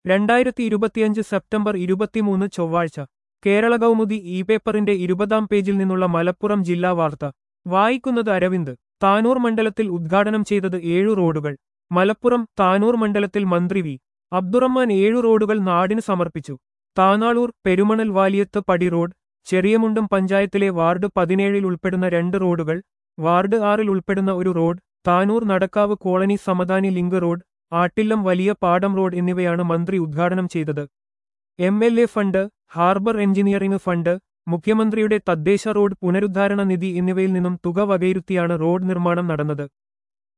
രണ്ടായിരത്തി ഇരുപത്തിയഞ്ച് സെപ്റ്റംബർ ഇരുപത്തിമൂന്ന് ചൊവ്വാഴ്ച കേരള കൗമുദി ഇ പേപ്പറിന്റെ ഇരുപതാം പേജിൽ നിന്നുള്ള മലപ്പുറം ജില്ലാ വാർത്ത വായിക്കുന്നത് അരവിന്ദ് താനൂർ മണ്ഡലത്തിൽ ഉദ്ഘാടനം ചെയ്തത് ഏഴു റോഡുകൾ മലപ്പുറം താനൂർ മണ്ഡലത്തിൽ മന്ത്രി വി അബ്ദുറഹ്മാൻ ഏഴു റോഡുകൾ നാടിന് സമർപ്പിച്ചു താനാളൂർ പെരുമണൽ വാലിയത്ത് പടി റോഡ് ചെറിയമുണ്ടം പഞ്ചായത്തിലെ വാർഡ് പതിനേഴിൽ ഉൾപ്പെടുന്ന രണ്ട് റോഡുകൾ വാർഡ് ആറിൽ ഉൾപ്പെടുന്ന ഒരു road Tanur Nadakkavu colony Samadani link road Attillam വലിയ പാടം റോഡ് എന്നിവയാണ് മന്ത്രി ഉദ്ഘാടനം ചെയ്തത് M L A fund harbour engineering fund മുഖ്യമന്ത്രിയുടെ തദ്ദേശ റോഡ് പുനരുദ്ധാരണ നിധി എന്നിവയിൽ നിന്നും തുക വകയിരുത്തിയാണ് റോഡ് നിർമ്മാണം നടന്നത്